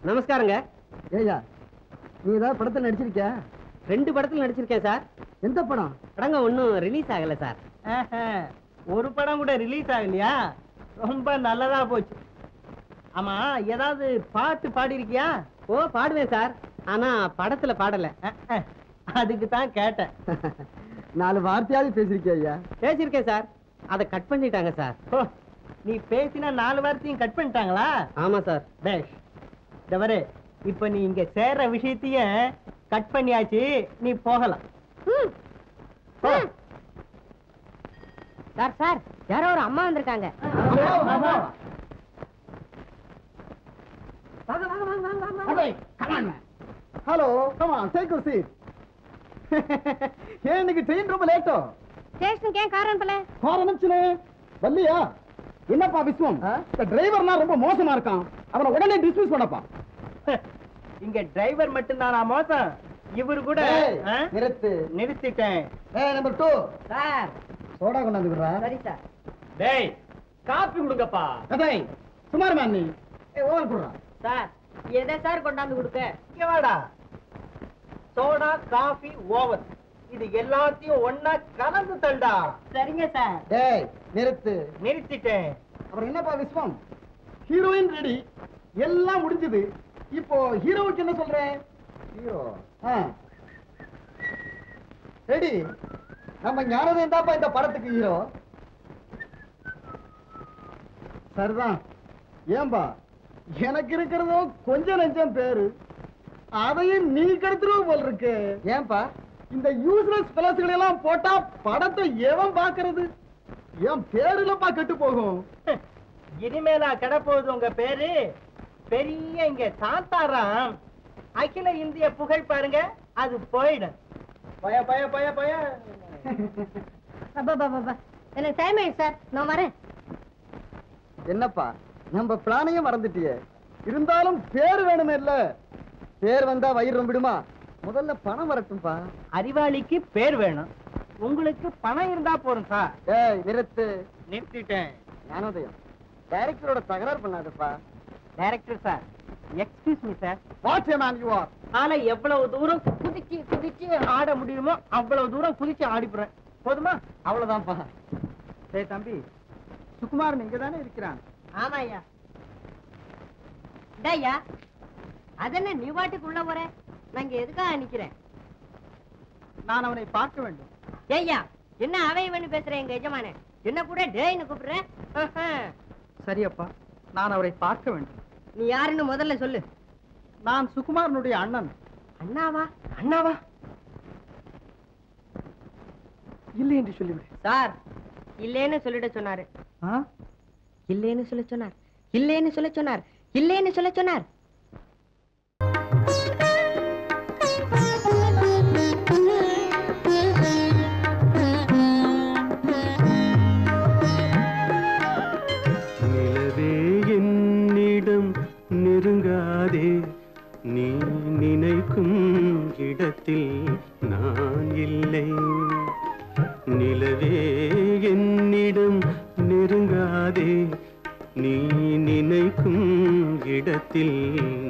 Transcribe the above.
நமஸ்காரங்க ஏய்யா நீ ஏதாவது படத்துல நடிச்சிருக்கியா ரெண்டு படத்துல நடிச்சிருக்கேன் சார் எந்த படம் படங்க ஒன்றும் ரிலீஸ் ஆகல சார் ஆஹா, ஒரு படம் கூட ரிலீஸ் ஆகலையா ரொம்ப நல்லதா போச்சு ஆமா ஏதாவது பாட்டு பாடியிருக்கியா ஓ பாடுவேன் சார் ஆனா படத்துல பாடல அதுக்கு தான் கேட்டேன் நாலு வார்த்தையாவது பேசிருக்கியா ஐயா பேசியிருக்கேன் சார் அதை கட் பண்ணிட்டாங்க சார் ஓ, நீ பேசின நாலு வார்த்தையும் கட் பண்ணிட்டாங்களா ஆமா சார் பேஷ் தவறு இப்ப நீ இங்க சேர்ற விஷயத்தையும் கட் பண்ணியாச்சு நீ போகலாம் போ. சார் சார் யாரோ ஒரு அம்மா வந்திருக்காங்க hello come on take your seat ஏன் இன்னைக்கு ட்ரெயின் ரொம்ப லேட்டோ ஸ்டேஷனுக்கு ஏன் கார் அனுப்பல ஆரம்பிச்சுனே வல்லியா என்னப்பா விஸ்வம் இந்த டிரைவர்னா ரொம்ப மோசமா இருக்கான் அவனை உடனே டிஸ்மிஸ் பண்ணப்பா இங்க டிரைவர் மட்டும்தானா மோசம் இவரு கூட ஏய், ஆ? நிறுத்து நிறுத்திட்டேன் ஏய் நம்பர் டூ சார் சோடா கொண்டாந்து விடுறா சரி சார் டேய் காப்பி கொடுங்கப்பா கதை சுமார் மேன் நீ ஏய் ஓவன் குடுறா சார் எதை சார் கொண்டாந்து கொடுக்க இங்க வாடா சோடா காஃபி ஓவர் இது எல்லாத்தையும் ஒண்ணா கலந்து தள்ளுடா சரிங்க சார் டேய் நிறுத்து நிறுத்திட்டேன் அப்புறம் என்னப்பா விஸ்வம் ஹீரோயின் ரெடி எல்லாம் முடிஞ்சது இப்போ ஹீரோவுக்கு என்ன சொல்ற ஹீரோ ரெடி நம்ம ஞானதேன் தான்ப்பா இந்த படத்துக்கு ஹீரோ சரிதான் ஏன்பா எனக்கு இருக்கிறதோ கொஞ்சம் நெஞ்சம் பேரு அதையும் நீ கெடுத்துருவ போல் இருக்கு ஏன்பா இந்த யூஸ்லெஸ் பிளஸ்களை எல்லாம் போட்டா படத்தை எவன் பாக்குறது என் பேருலப்பா கெட்டு போகும் இனிமேலா கிடப்போகுது உங்க பேரு பெரிய இங்க சாந்தாராம் அகில இந்திய புகழ் பாருங்க அது போயிடும் பய பய பய பய அப்பா அப்பா, அப்பா எனக்கு டைம் ஆயிடுச்சு சார் நான் வரேன் என்னப்பா நம்ம பிளானையும் மறந்துட்டியே இருந்தாலும் பேர் வேணுமே இல்ல பேர் வந்தா வயிறு ரொம்பிடுமா முதல்ல பணம் வரட்டும்பா அறிவாளிக்கு பேர் வேணும் உங்களுக்கு பணம் இருந்தா போதும் சார் ஏய் நிறுத்து நிறுத்திட்டேன் ஞானோதயம் டைரக்டரோட தகராறு பண்ணாதப்பா director sir excuse me sir what a man you are ஆனா எவ்வளவு தூரம் குதிச்சு குதிச்சு ஆட முடியுமோ அவ்வளவு தூரம் குதிச்சு ஆடிப்புறேன் போதுமா அவ்வளவுதான்ப்பா டேய் தம்பி சுகுமாரன் இங்க தானே இருக்கிறான் ஆமாய்யா டேய்யா அதென்ன நீ வாட்டுக்கு உள்ள போற நான் இங்க எதுக்காக நிக்கிறேன் நான் அவனை பார்க்க வேண்டும் ஏய்யா என்ன அவை இவன்னு பேசுற எங்க எஜமான என்ன கூட டேய்னு கூப்பிடுற ஆஹா. சரியப்பா நான் அவரை பார்க்க வேண்டும் நீ யாருன்னு முதல்ல சொல்லு நான் சுகுமாரனுடைய அண்ணன் அண்ணாவா அண்ணாவா இல்லை என்று சொல்லிவிடு சார் இல்லேன்னு சொல்லிட சொன்னாரு ஆ? இல்லேன்னு சொல்ல சொன்னார் இல்லேன்னு சொல்ல சொன்னார் இல்லேன்னு சொல்ல சொன்னார் நிலவே என்னிடம் நெருங்காதே நீ நினைக்கும் இடத்தில் நான் இல்லை நிலவே என்னிடம் நெருங்காதே நீ நினைக்கும் இடத்தில்